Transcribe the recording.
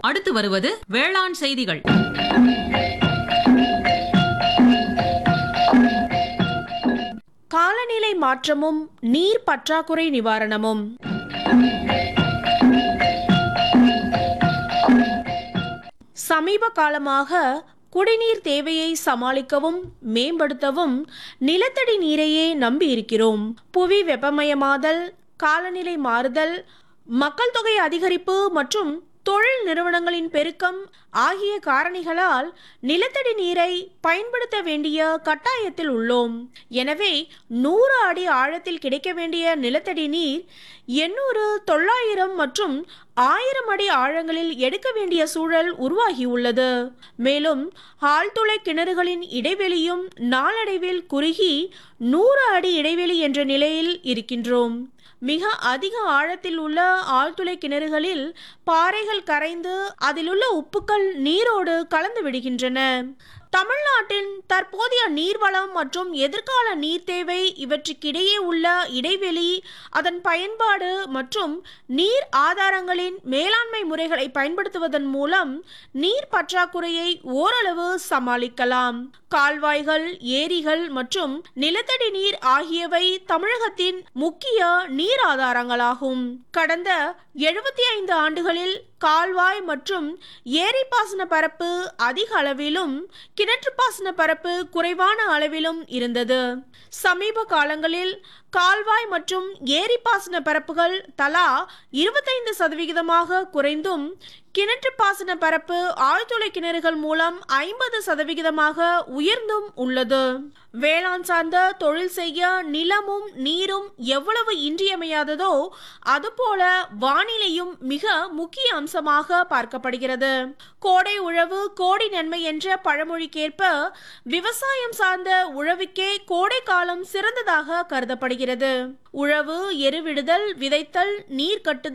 அடுத்து வருவது வேளாண் செய்திகள் காலநிலை மாற்றமும் நீர் பற்றாக்குறை நிவாரணமும் சமீப காலமாக குடிநீர் தேவையை சமாளிக்கவும் மேம்படுத்தவும் நிலத்தடி நீரையே நம்பியிருக்கிறோம் புவி வெப்பமயமாதல் காலநிலை மாறுதல் மக்கள் தொகை அதிகரிப்பு மற்றும் தொழில் நிறுவனங்களின் பெருக்கம் ஆகிய காரணிகளால் நிலத்தடி நீரை பயன்படுத்த வேண்டிய கட்டாயத்தில் உள்ளோம் எனவே நூறு அடி ஆழத்தில் கிடைக்க வேண்டிய நிலத்தடி நீர் எண்ணூறு தொள்ளாயிரம் மற்றும் ஆயிரம் அடி ஆழங்களில் எடுக்க வேண்டிய சூழல் உருவாகியுள்ளது மேலும் ஆழ்துளை கிணறுகளின் இடைவெளியும் நாளடைவில் குறுகி நூறு அடி இடைவெளி என்ற நிலையில் இருக்கின்றோம் மிக அதிக ஆழத்தில் உள்ள ஆழ்துளை கிணறுகளில் பாறைகள் கரைந்து அதிலுள்ள உப்புக்கள் நீரோடு கலந்து விடுகின்றன தமிழ்நாட்டின் தற்போதைய நீர்வளம் மற்றும் எதிர்கால நீர் தேவை இவற்றுக்கிடையே உள்ள இடைவெளி அதன் பயன்பாடு மற்றும் நீர் ஆதாரங்களின் மேலாண்மை முறைகளை பயன்படுத்துவதன் மூலம் நீர் பற்றாக்குறையை ஓரளவு சமாளிக்கலாம் கால்வாய்கள் ஏரிகள் மற்றும் நிலத்தடி நீர் ஆகியவை தமிழகத்தின் முக்கிய நீர் ஆதாரங்களாகும் கடந்த எழுபத்தி ஐந்து ஆண்டுகளில் கால்வாய் மற்றும் ஏரி பாசன பரப்பு அதிக அளவிலும் கிணற்று பாசன பரப்பு குறைவான அளவிலும் இருந்தது சமீப காலங்களில் கால்வாய் மற்றும் ஏரி பாசன பரப்புகள் தலா இருபத்தைந்து சதவிகிதமாக குறைந்தும் கிணற்று பாசன பரப்பு ஆழ்துளை கிணறுகள் மூலம் ஐம்பது சதவிகிதமாக உயர்ந்தும் உள்ளது வேளாண் சார்ந்த தொழில் செய்ய நிலமும் நீரும் எவ்வளவு இன்றியமையாததோ அதுபோல வானிலையும் மிக முக்கிய அம்சமாக பார்க்கப்படுகிறது கோடை உழவு கோடி நன்மை என்ற பழமொழிக்கேற்ப விவசாயம் சார்ந்த உழவுக்கே கோடை காலம் சிறந்ததாக கருதப்படுகிறது உழவு எருவிடுதல் விதைத்தல் நீர் கட்டுதல்